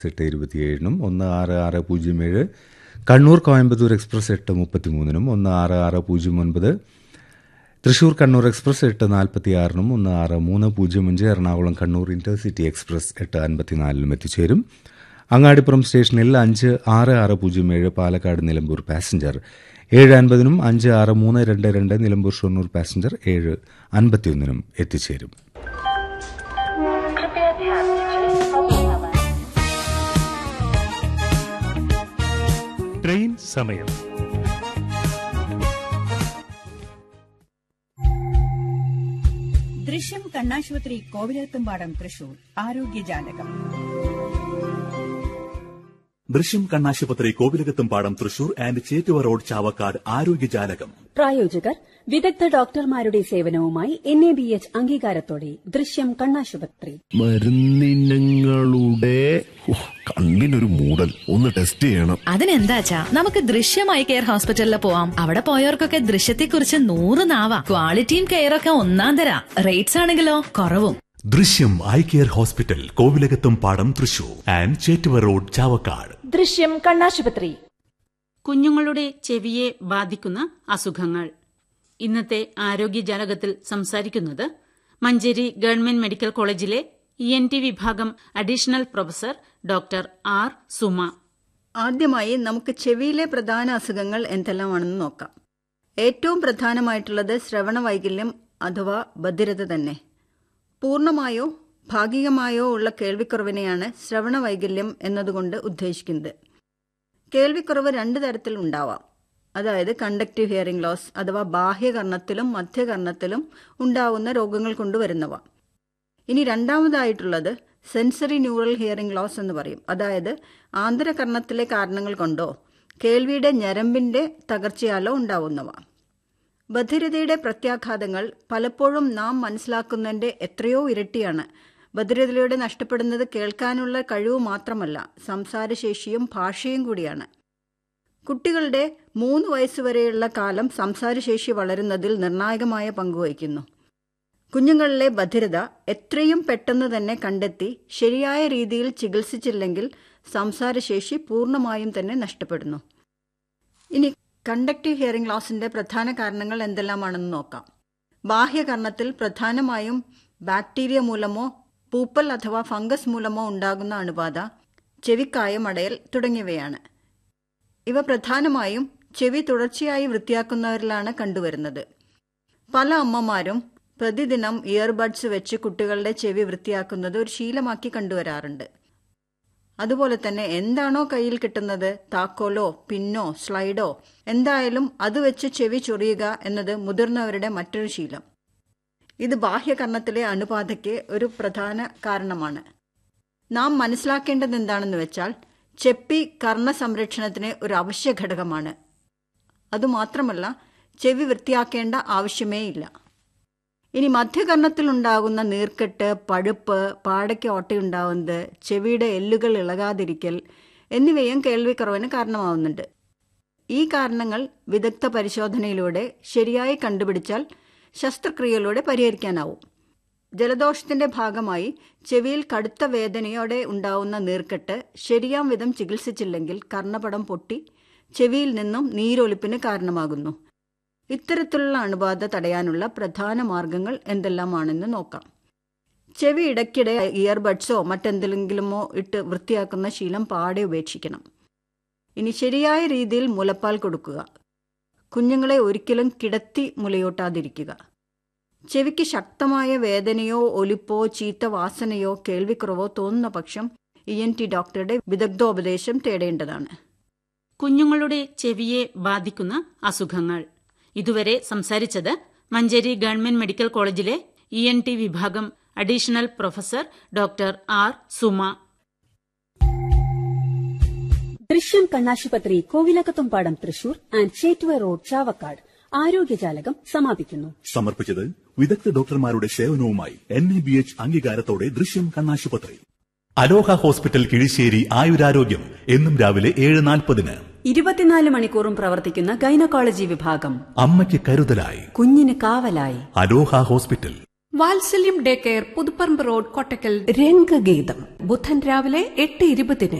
എട്ട് ഇരുപത്തിയേഴിനും ഒന്ന് ആറ് ആറ് പൂജ്യം ഏഴ് കണ്ണൂർ കോയമ്പത്തൂർ എക്സ്പ്രസ് എട്ട് മുപ്പത്തിമൂന്നിനും ഒന്ന് ആറ് ആറ് പൂജ്യം ഒൻപത് തൃശൂർ കണ്ണൂർ എക്സ്പ്രസ് എട്ട് നാൽപ്പത്തിയാറിനും ഒന്ന് ആറ് മൂന്ന് പൂജ്യം അഞ്ച് എറണാകുളം കണ്ണൂർ ഇന്റർസിറ്റി എക്സ്പ്രസ് എട്ട് അൻപത്തിനാലിനും എത്തിച്ചേരും അങ്ങാടിപ്പുറം സ്റ്റേഷനിൽ അഞ്ച് ആറ് ആറ് പൂജ്യം ഏഴ് പാലക്കാട് നിലമ്പൂർ പാസഞ്ചർ ഏഴ് അൻപതിനും അഞ്ച് ആറ് മൂന്ന് രണ്ട് രണ്ട് നിലമ്പൂർ ഷൊർണൂർ പാസഞ്ചർ ഏഴ് അൻപത്തിയൊന്നിനും എത്തിച്ചേരും कृपया ध्यान दीजिए अब समय ട്രെയിൻ സമയം ദൃശ്യം കണ്ണാശുപത്രി കോവിലത്തുംപാടം തൃശൂർ ആരോഗ്യജാലകം ദൃശ്യം കണ്ണാശുപത്രി Kovilakathumpadam Thrissur and Chettuva road Chavakkad Arogyajalakam പ്രായോജകർ വിദഗ്ധ ഡോക്ടർമാരുടെ സേവനവുമായി എൻ എ ബി എച്ച് അംഗീകാരത്തോടെ ദൃശ്യം കണ്ണാശുപത്രി മരുന്നിനങ്ങളുടെ ഉഹ്, കണ്ണിനൊരു മൂടൽ ഒന്ന് ടെസ്റ്റ് ചെയ്യണം അതിനെന്താച്ചാ നമുക്ക് ദൃശ്യമായി കെയർ ഹോസ്പിറ്റലിൽ പോവാം അവിടെ പോയവർക്കൊക്കെ ദൃശ്യത്തെക്കുറിച്ച് നൂറ് നാവാ ക്വാളിറ്റിയും കെയറൊക്കെ ഒന്നാം തരാ റേറ്റ്സ് ആണെങ്കിലോ കുറവും ദൃശ്യം eye care hospital Kovilakathumpadam Thrissur and Chettuva road Chavakkad Drishyam കണ്ണാശുപത്രി കുഞ്ഞുങ്ങളുടെ ചെവിയെ ബാധിക്കുന്ന അസുഖങ്ങൾ ഇന്നത്തെ ആരോഗ്യജാലകത്തിൽ സംസാരിക്കുന്നത് മഞ്ചേരി ഗവൺമെന്റ് മെഡിക്കൽ കോളേജിലെ ഇ എൻ ടി വിഭാഗം additional professor doctor R Suma ആദ്യമായി നമുക്ക് ചെവിയിലെ പ്രധാന അസുഖങ്ങൾ എന്തെല്ലാമാണെന്ന് നോക്കാം ഏറ്റവും പ്രധാനമായിട്ടുള്ളത് ശ്രവണ വൈകല്യം അഥവാ ബധിരത തന്നെ പൂർണ്ണമായോ ഭാഗികമായോ ഉള്ള കേൾവിക്കുറവിനെയാണ് ശ്രവണ വൈകല്യം എന്നതുകൊണ്ട് ഉദ്ദേശിക്കുന്നത് കേൾവിക്കുറവ് രണ്ട് തരത്തിൽ ഉണ്ടാവാം അതായത് കണ്ടക്റ്റീവ് ഹിയറിംഗ് ലോസ് അഥവാ ബാഹ്യകർണത്തിലും മധ്യകർണത്തിലും ഉണ്ടാവുന്ന രോഗങ്ങൾ കൊണ്ടുവരുന്നവ ഇനി രണ്ടാമതായിട്ടുള്ളത് സെൻസറി ന്യൂറൽ ഹിയറിംഗ് ലോസ് എന്ന് പറയും അതായത് ആന്തരകർണത്തിലെ കാരണങ്ങൾ കൊണ്ടോ കേൾവിയുടെ ഞരമ്പിന്റെ തകർച്ചയാലോ ഉണ്ടാവുന്നവ ബധിരതയുടെ പ്രത്യാഘാതങ്ങൾ പലപ്പോഴും നാം മനസ്സിലാക്കുന്നതിന്റെ എത്രയോ ഇരട്ടിയാണ് ബധിരതയിലൂടെ നഷ്ടപ്പെടുന്നത് കേൾക്കാനുള്ള കഴിവ് മാത്രമല്ല സംസാരശേഷിയും ഭാഷയും കൂടിയാണ് കുട്ടികളുടെ മൂന്ന് വയസ്സുവരെയുള്ള കാലം സംസാരശേഷി വളരുന്നതിൽ നിർണായകമായ പങ്കുവഹിക്കുന്നു കുഞ്ഞുങ്ങളിലെ ബധിരത എത്രയും പെട്ടെന്ന് തന്നെ കണ്ടെത്തി ശരിയായ രീതിയിൽ ചികിത്സിച്ചില്ലെങ്കിൽ സംസാരശേഷി പൂർണ്ണമായും തന്നെ നഷ്ടപ്പെടുന്നു ഇനി കണ്ടക്റ്റീവ് ഹിയറിംഗ് ലോസിന്റെ പ്രധാന കാരണങ്ങൾ എന്തെല്ലാമാണെന്ന് നോക്കാം ബാഹ്യകർണത്തിൽ പ്രധാനമായും ബാക്ടീരിയ മൂലമോ പൂപ്പൽ അഥവാ ഫംഗസ് മൂലമോ ഉണ്ടാകുന്ന അണുബാധ ചെവിക്കായം അടയൽ തുടങ്ങിയവയാണ് ഇവ പ്രധാനമായും ചെവി തുടർച്ചയായി വൃത്തിയാക്കുന്നവരിലാണ് കണ്ടുവരുന്നത് പല അമ്മമാരും പ്രതിദിനം ഇയർബഡ്സ് വെച്ച് കുട്ടികളുടെ ചെവി വൃത്തിയാക്കുന്നത് ഒരു ശീലമാക്കി കണ്ടുവരാറുണ്ട് അതുപോലെ തന്നെ എന്താണോ കയ്യിൽ കിട്ടുന്നത് താക്കോലോ പിന്നോ സ്ലൈഡോ എന്തായാലും അത് വെച്ച് ചെവി ചൊറിയുക എന്നത് മുതിർന്നവരുടെ മറ്റൊരു ശീലം ഇത് ബാഹ്യകർണത്തിലെ അണുബാധയ്ക്ക് ഒരു പ്രധാന കാരണമാണ് നാം മനസ്സിലാക്കേണ്ടത് എന്താണെന്ന് വെച്ചാൽ ചെപ്പി കർണ സംരക്ഷണത്തിന് ഒരു അവശ്യ ഘടകമാണ് അതുമാത്രമല്ല ചെവി വൃത്തിയാക്കേണ്ട ആവശ്യമേ ഇല്ല ഇനി മധ്യകർണത്തിൽ ഉണ്ടാകുന്ന നീർക്കെട്ട് പഴുപ്പ് പാടയ്ക്ക് ഓട്ടയുണ്ടാവുന്നത് ചെവിയുടെ എല്ലുകൾ ഇളകാതിരിക്കൽ എന്നിവയും കേൾവിക്കുറവിന് കാരണമാവുന്നുണ്ട് ഈ കാരണങ്ങൾ വിദഗ്ധ പരിശോധനയിലൂടെ ശരിയായി കണ്ടുപിടിച്ചാൽ ശസ്ത്രക്രിയയിലൂടെ പരിഹരിക്കാനാവും ജലദോഷത്തിന്റെ ഭാഗമായി ചെവിയിൽ കടുത്ത വേദനയോടെ ഉണ്ടാവുന്ന നീർക്കെട്ട് ശരിയാം വിധം ചികിത്സിച്ചില്ലെങ്കിൽ കർണപടം പൊട്ടി ചെവിയിൽ നിന്നും നീരൊലിപ്പിന് കാരണമാകുന്നു ഇത്തരത്തിലുള്ള അണുബാധ തടയാനുള്ള പ്രധാന മാർഗങ്ങൾ എന്തെല്ലാമാണെന്ന് നോക്കാം ചെവി ഇടയ്ക്കിടെ ഇയർബഡ്സോ മറ്റെന്തെങ്കിലുമോ ഇട്ട് വൃത്തിയാക്കുന്ന ശീലം പാടെ ഉപേക്ഷിക്കണം ഇനി ശരിയായ രീതിയിൽ മുലപ്പാൽ കൊടുക്കുക കുഞ്ഞുങ്ങളെ ഒരിക്കലും കിടത്തി മുലയൂട്ടാതിരിക്കുക ചെവിക്ക് ശക്തമായ വേദനയോ ഒലിപ്പോ ചീത്ത വാസനയോ കേൾവിക്കുറവോ തോന്നുന്ന പക്ഷം ഇ എൻ ടി ഡോക്ടറുടെ വിദഗ്ധോപദേശം തേടേണ്ടതാണ് കുഞ്ഞുങ്ങളുടെ ചെവിയെ ബാധിക്കുന്ന അസുഖങ്ങൾ ഇതുവരെ സംസാരിച്ചത് മഞ്ചേരി ഗവൺമെന്റ് മെഡിക്കൽ കോളേജിലെ ഇ എൻ ടി വിഭാഗം additional professor doctor R Suma Drishyam കണ്ണാശുപത്രി കോവിലകത്തുംപാടം തൃശൂർ ആൻഡ് ചേറ്റുവ റോഡ് ചാവക്കാട് ആരോഗ്യജാലകം സമാപിക്കുന്നു സമർപ്പിച്ചത് വിദഗ്ധ ഡോക്ടർമാരുടെ സേവനവുമായി എൻ എ ബി എച്ച് അംഗീകാരത്തോടെ ദൃശ്യം കണ്ണാശുപത്രി അലോഹ ഹോസ്പിറ്റൽ കിഴിശ്ശേരി ആയുരാരോഗ്യം എന്നും രാവിലെ ഏഴ് നാൽപ്പതിന് ഇരുപത്തിനാല് മണിക്കൂറും പ്രവർത്തിക്കുന്ന ഗൈനക്കോളജി വിഭാഗം അമ്മയ്ക്ക് കരുതലായി കുഞ്ഞിന് കാവലായി Aloha hospital Valsalyam day care Puthuparamba road Kottakkal Rangageetham ബുധൻ രാവിലെ എട്ട് ഇരുപതിന്